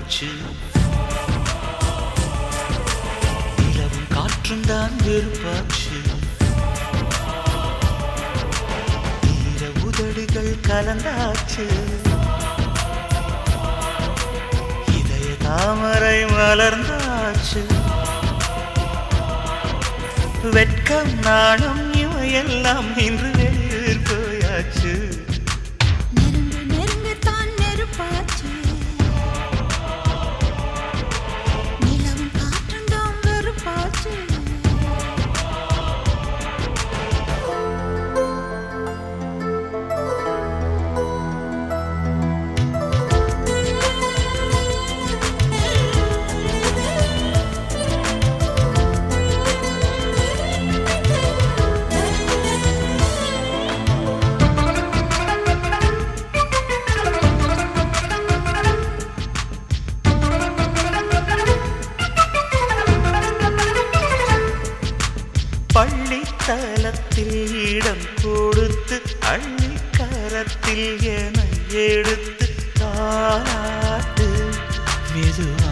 நெருப்பாச்சு நிலவும் காற்றும் தான் வெறுப்பாச்சு ஈர உதடுகள் கலந்தாச்சு இதய தாமரை மலர்ந்தாச்சு வெட்கம் நாணம் இவையெல்லாம் இன்று வெளியில் போயாச்சு நெருங்க நெருங்கத்தான் நெருப்பாச்சு நிலவும் காற்றும் தான் வெறுப்பாச்சு பள்ளித்தலத்தில் இடம் கொடுத்து அள்ளிக்கரத்தில் என எடுத்து தாராட்டு மெதுவா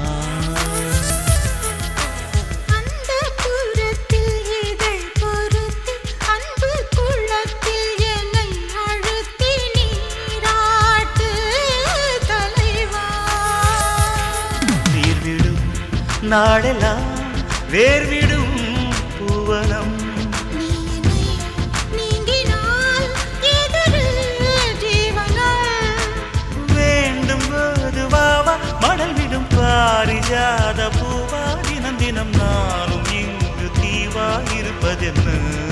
அந்த புறத்தில் இதழ் பொருத்தி அன்பு குளத்தில் என்னை அழுத்தி நீராட்டு தலைவா நீர்விடும் நாடெல்லாம் வேர்விடும் பூவனம் நீ என்னை நீங்கினால் எதிரு ஜீவங்கள் வேண்டும் போது வாவா மணல் விடும் பாரிஜாத பூவா தினம் தினம் நானும் இங்கு தீவா இருப்பதென்ன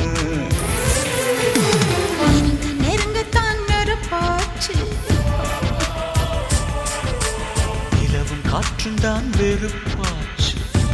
நெருங்க நெருங்கத்தான் நெருப்பாச்சு நிலவும் காற்றும் தான் வெறுப்பாச்சு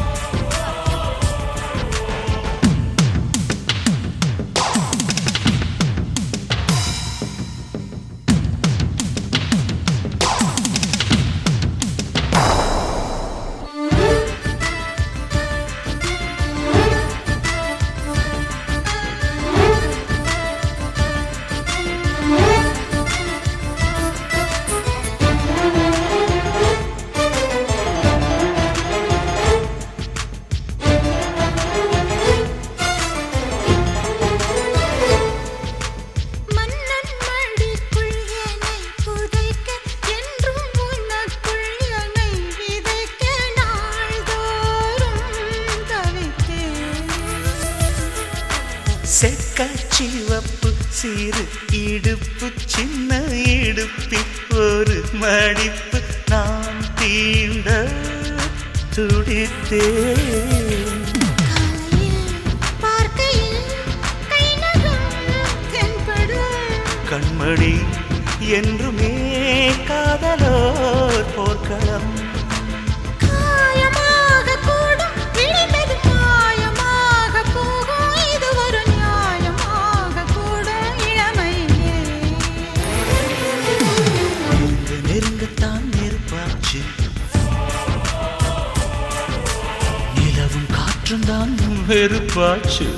மன்னன் மடிக்குள் என்னை புதைக்க என்றும் உனக்குள் என்னை விதைக்க நாள்தோறும் தவித்தேன் செக்க சிவப்பு சிறு இடுப்பு சின்ன இடுப்பில் ஒரு மடிப்பு நான் தீண்ட துடித்தேன் காலையில் பார்க்கையில் கை நகம் தென்படும் கண்மணி என்றுமே காதலோர் போர்க்களம் காயமாக கூடும் விழுந்தது மாயமாக போகும் இது ஒரு நியாயமாக கூடும் இளமையே நெருங்க நெருங்கத்தான் நெருப்பாச்சு நிலவும் காற்றும் தான் வெறுப்பாச்சு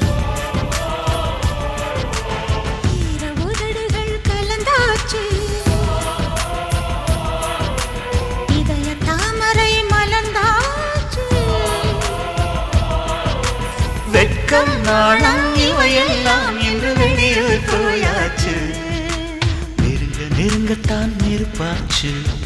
ஈர உதடுகள் கலந்தாச்சு இதய தாமரை மலர்ந்தாச்சு வெட்கம் நாணம் இவையெல்லாம் இன்று வெளியில் போயாச்சு நெருங்க நெருங்கத்தான் நெருப்பாச்சு